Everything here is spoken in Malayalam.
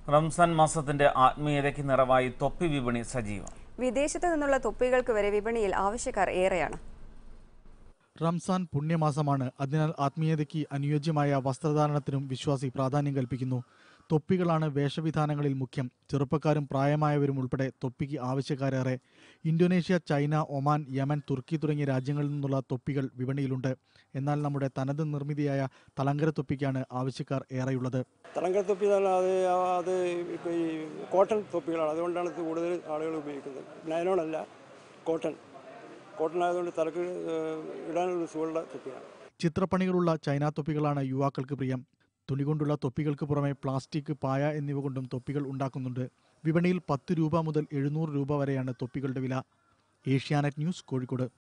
റംസാൻ മാസത്തിന്റെ ആത്മീയതയ്ക്ക് നിറവായി തൊപ്പി വിപണി സജീവം വിദേശത്തു നിന്നുള്ള തൊപ്പികൾക്ക് വരെ വിപണിയിൽ ആവശ്യക്കാർ ഏറെയാണ് റംസാൻ പുണ്യമാസമാണ് അതിനാൽ ആത്മീയതയ്ക്ക് അനുയോജ്യമായ വസ്ത്രധാരണത്തിനും വിശ്വാസി പ്രാധാന്യം കൽപ്പിക്കുന്നു തൊപ്പികളാണ് വേഷവിധാനങ്ങളിൽ മുഖ്യം ചെറുപ്പക്കാരും പ്രായമായവരും ഉൾപ്പെടെ തൊപ്പിക്ക് ആവശ്യക്കാരേറെ ഇന്തോനേഷ്യ ചൈന ഒമാൻ യമൻ തുർക്കി തുടങ്ങിയ രാജ്യങ്ങളിൽ നിന്നുള്ള തൊപ്പികൾ വിപണിയിലുണ്ട് എന്നാൽ നമ്മുടെ തനത് നിർമ്മിതിയായ തളങ്കര തൊപ്പിക്കാണ് ആവശ്യക്കാർ ഏറെയുള്ളത് തലങ്കര തൊപ്പി എന്ന് പറഞ്ഞാൽ അത് അത് ഈ കോട്ടൺ തൊപ്പികളാണ് അതുകൊണ്ടാണ് ഇത് കൂടുതൽ ആളുകൾ ഉപയോഗിക്കുന്നത് നൈലോൺ അല്ല കോട്ടൺ കോട്ടൺ ആയതുകൊണ്ട് തലക്ക് ഏഹ്, ഇടാനുള്ള സുഖമുള്ള തൊപ്പിയാണ് ചിത്രപ്പണികളുള്ള ചൈന തൊപ്പികളാണ് യുവാക്കൾക്ക് പ്രിയം തുണി കൊണ്ടുള്ള തൊപ്പികൾക്ക് പുറമെ പ്ലാസ്റ്റിക് പായ എന്നിവ കൊണ്ടും തൊപ്പികൾ ഉണ്ടാക്കുന്നുണ്ട് വിപണിയിൽ പത്ത് രൂപ മുതൽ എഴുന്നൂറ് രൂപ വരെയാണ് തൊപ്പികളുടെ വില ഏഷ്യാനെറ്റ് ന്യൂസ് കോഴിക്കോട്